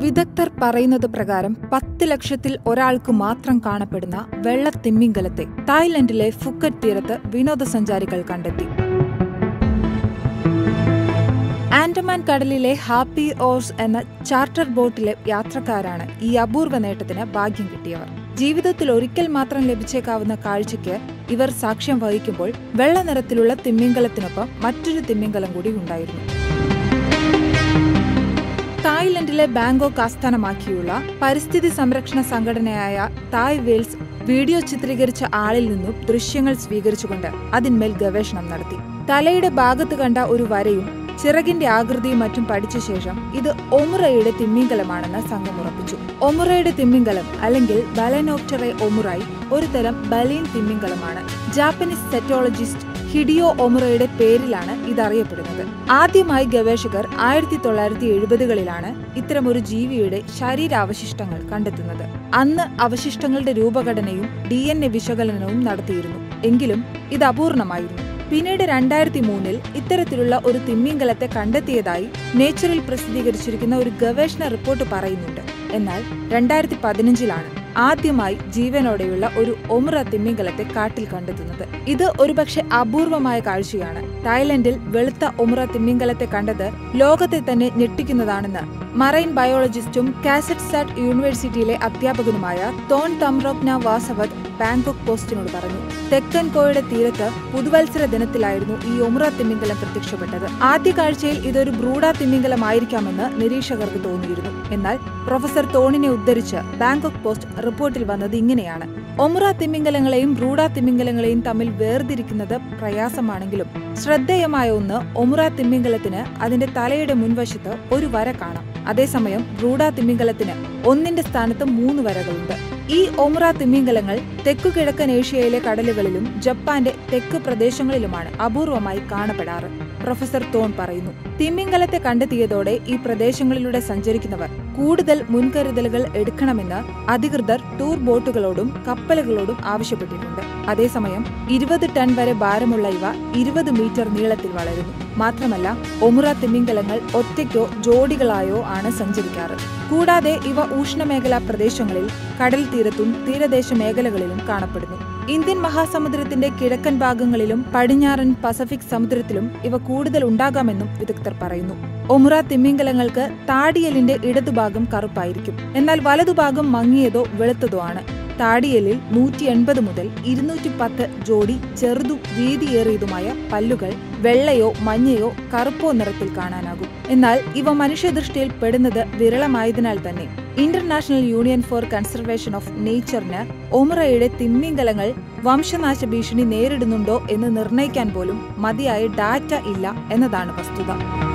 വിദഗ്ധർ പറയുന്നത് പ്രകാരം പത്ത് ലക്ഷത്തിൽ ഒരാൾക്ക് മാത്രം കാണപ്പെടുന്ന വെള്ള തിമ്മിങ്കലത്തെ തായ്ലൻഡിലെ ഫുക്കറ്റ് തീരത്ത് വിനോദസഞ്ചാരികൾ കണ്ടെത്തി ആൻഡമാൻ കടലിലെ ഹാപ്പി ഓർസ് എന്ന ചാർട്ടർ ബോട്ടിലെ യാത്രക്കാരാണ് ഈ അപൂർവ നേട്ടത്തിന് ഭാഗ്യം കിട്ടിയവർ ജീവിതത്തിൽ ഒരിക്കൽ മാത്രം ലഭിച്ചേക്കാവുന്ന കാഴ്ചയ്ക്ക് ഇവർ സാക്ഷ്യം വഹിക്കുമ്പോൾ വെള്ള നിറത്തിലുള്ള തിമ്മിങ്കലത്തിനൊപ്പം മറ്റൊരു തിമ്മിങ്കലം കൂടി ഉണ്ടായിരുന്നു തായ്ലൻഡിലെ ബാങ്കോക്ക് ആസ്ഥാനമാക്കിയുള്ള പരിസ്ഥിതി സംരക്ഷണ സംഘടനയായ തായ് വെയിൽസ് വീഡിയോ ചിത്രീകരിച്ച ആളിൽ നിന്നും ദൃശ്യങ്ങൾ സ്വീകരിച്ചുകൊണ്ട് അതിന്മേൽ ഗവേഷണം നടത്തി തലയുടെ ഭാഗത്ത് കണ്ട ഒരു വരയും ചിറകിന്റെ ആകൃതിയും മറ്റും പഠിച്ച ശേഷം ഇത് ഒമുറയുടെ തിമ്മിങ്കലമാണെന്ന് സംഘം ഉറപ്പിച്ചു ഒമുറയുടെ തിമ്മിങ്കലം അല്ലെങ്കിൽ ബലനോക്ടറെ ഒമുറായി ഒരു തരം ബലീൻ തിമ്മിങ്കലമാണ് ജാപ്പനീസ് സെറ്റോളജിസ്റ്റ് ഹിഡിയോ ഒമുറയുടെ പേരിലാണ് ഇതറിയപ്പെടുന്നത് ആദ്യമായി ഗവേഷകർ ആയിരത്തി തൊള്ളായിരത്തി എഴുപതുകളിലാണ് ഇത്തരമൊരു ജീവിയുടെ ശരീരാവശിഷ്ടങ്ങൾ കണ്ടെത്തുന്നത് അന്ന് അവശിഷ്ടങ്ങളുടെ രൂപഘടനയും ഡി എൻ എ വിശകലനവും നടത്തിയിരുന്നു എങ്കിലും ഇത് അപൂർണമായിരുന്നു പിന്നീട് രണ്ടായിരത്തി മൂന്നിൽ ഇത്തരത്തിലുള്ള ഒരു തിമ്മിങ്കലത്തെ കണ്ടെത്തിയതായി നേച്ചറിൽ പ്രസിദ്ധീകരിച്ചിരിക്കുന്ന ഒരു ഗവേഷണ റിപ്പോർട്ട് പറയുന്നുണ്ട് എന്നാൽ രണ്ടായിരത്തി പതിനഞ്ചിലാണ് ആദ്യമായി ജീവനോടെയുള്ള ഒരു ഒമുറ തിമ്മിങ്കലത്തെ കാട്ടിൽ കണ്ടെത്തുന്നത് ഇത് ഒരുപക്ഷെ അപൂർവമായ കാഴ്ചയാണ് തായ്ലൻഡിൽ വെളുത്ത ഒമുറ തിമ്മിങ്കലത്തെ കണ്ടത് ലോകത്തെ തന്നെ ഞെട്ടിക്കുന്നതാണെന്ന് മറൈൻ ബയോളജിസ്റ്റും കാസറ്റ് സാറ്റ് യൂണിവേഴ്സിറ്റിയിലെ അധ്യാപകനുമായ തോൺ തംറോക്ന വാസവത് ബാങ്കോക്ക് പോസ്റ്റിനോട് പറഞ്ഞു തെക്കൻ കോയുടെ തീരത്ത് പുതുവത്സര ദിനത്തിലായിരുന്നു ഈ ഒമുറ തിമ്മിങ്കലം പ്രത്യക്ഷപ്പെട്ടത് ആദ്യ കാഴ്ചയിൽ ഇതൊരു ബ്രൂഡ തിമ്മിങ്കലമായിരിക്കാമെന്ന് നിരീക്ഷകർക്ക് തോന്നിയിരുന്നു എന്നാൽ പ്രൊഫസർ തോണിനെ ഉദ്ധരിച്ച് ബാങ്കോക്ക് പോസ്റ്റ് റിപ്പോർട്ടിൽ വന്നത് ഇങ്ങനെയാണ് ഒമുറ തിമ്മിങ്കലങ്ങളെയും ബ്രൂഡ തിമ്മിങ്കലങ്ങളെയും തമ്മിൽ വേർതിരിക്കുന്നത് പ്രയാസമാണെങ്കിലും ശ്രദ്ധേയമായ ഒന്ന് ഒമുറ തിമ്മിങ്കലത്തിന് അതിന്റെ തലയുടെ മുൻവശത്ത് ഒരു വര കാണാം അതേസമയം ബ്രൂഡ തിമ്മിങ്കലത്തിന് ഒന്നിന്റെ സ്ഥാനത്ത് മൂന്ന് വരകളുണ്ട് ഈ ഒമുറ തിമ്മിങ്കലങ്ങൾ തെക്കു കിഴക്കൻ ഏഷ്യയിലെ കടലുകളിലും ജപ്പാന്റെ തെക്ക് പ്രദേശങ്ങളിലുമാണ് അപൂർവമായി കാണപ്പെടാറ് പ്രൊഫസർ തോൺ പറയുന്നു തിമ്മിങ്കലത്തെ കണ്ടെത്തിയതോടെ ഈ പ്രദേശങ്ങളിലൂടെ സഞ്ചരിക്കുന്നവർ കൂടുതൽ മുൻകരുതലുകൾ എടുക്കണമെന്ന് അധികൃതർ ടൂർ ബോട്ടുകളോടും കപ്പലുകളോടും ആവശ്യപ്പെട്ടിട്ടുണ്ട് അതേസമയം ഇരുപത് ടൺ വരെ ഭാരമുള്ള ഇവ ഇരുപത് മീറ്റർ നീളത്തിൽ വളരുന്നു മാത്രമല്ല ഒമുറ തിമ്മിങ്കലങ്ങൾ ഒറ്റയ്ക്കോ ജോഡികളായോ ആണ് സഞ്ചരിക്കാറ് കൂടാതെ ഇവ ഉഷ്ണമേഖലാ പ്രദേശങ്ങളിൽ കടൽ തീരത്തും തീരദേശ മേഖലകളിലും കാണപ്പെടുന്നു ഇന്ത്യൻ മഹാസമുദ്രത്തിന്റെ കിഴക്കൻ ഭാഗങ്ങളിലും പടിഞ്ഞാറൻ പസഫിക് സമുദ്രത്തിലും ഇവ കൂടുതൽ ഉണ്ടാകാമെന്നും വിദഗ്ധർ പറയുന്നു ഒമുറ തിമ്മിങ്കലങ്ങൾക്ക് താടിയലിന്റെ ഇടതുഭാഗം കറുപ്പായിരിക്കും എന്നാൽ വലതുഭാഗം മങ്ങിയതോ വെളുത്തതോ ആണ് താടിയലിൽ നൂറ്റി എൺപത് മുതൽ ഇരുന്നൂറ്റി പത്ത് ജോഡി ചെറുതും വീതിയേറിയതുമായ പല്ലുകൾ വെള്ളയോ മഞ്ഞയോ കറുപ്പോ നിറത്തിൽ കാണാനാകും എന്നാൽ ഇവ മനുഷ്യദൃഷ്ടിയിൽ പെടുന്നത് വിരളമായതിനാൽ തന്നെ International Union for Conservation of നേച്ചറിന് ഒമുറയുടെ തിമ്മിങ്കലങ്ങൾ വംശനാശ ഭീഷണി നേരിടുന്നുണ്ടോ എന്ന് നിർണ്ണയിക്കാൻ പോലും മതിയായ ഡാറ്റ ഇല്ല എന്നതാണ് വസ്തുത